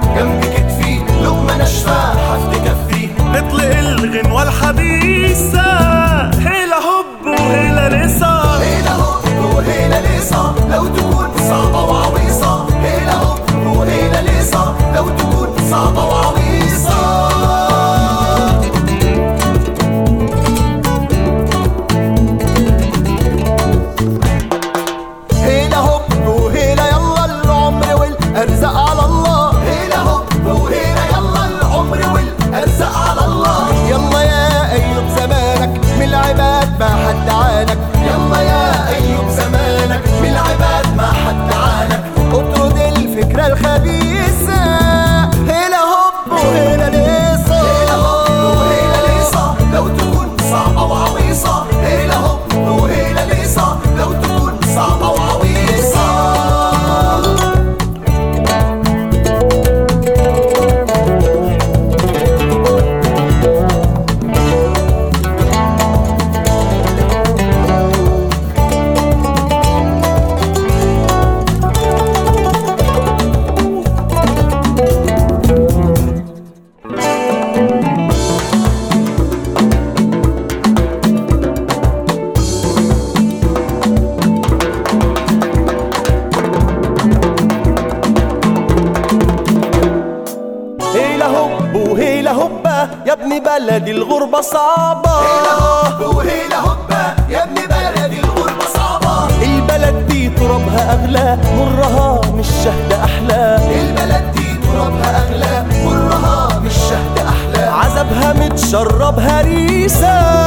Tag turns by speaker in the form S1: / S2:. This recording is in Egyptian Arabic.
S1: جنب كتفي لقمة ناشفة حفتكفي
S2: نطلق الغنوة الحديثة هيلا هوب وهيلا لسا
S1: هيلا هوب وهيلا ليصة لو تكون صعبة وعويصة هيلا هوب وهيلا ليصة لو تكون صعبة وعويصة هيلا هوب وهيلا يلا العمر والارزاق على الله هيلا هوب وهيلا يلا العمر والارزاق على الله يلا يا ايوب زمانك من العباد ما حد عانك يلا يا ايوب زمانك من العباد ما حد عانك اطرد الفكرة الخبيثة هيلا هوب وهيلا ليصة هيلا هوب وهيلا ليصة لو تكون صعبة وعويصة هيلا هوب وهيلا ليصة لو تكون صعبة وعويصة
S2: هيلا هوب وهيلا هوبا يا ابن بلدي الغربة صعبة
S1: هيلا هوب وهيلا هوبا يا ابن بلدي الغربة صعبة
S2: البلد دي ترابها أغلى مرها مش شهد أحلى
S1: البلد دي ترابها أغلى مرها مش شهد أحلى
S2: عذابها متشرب هريسة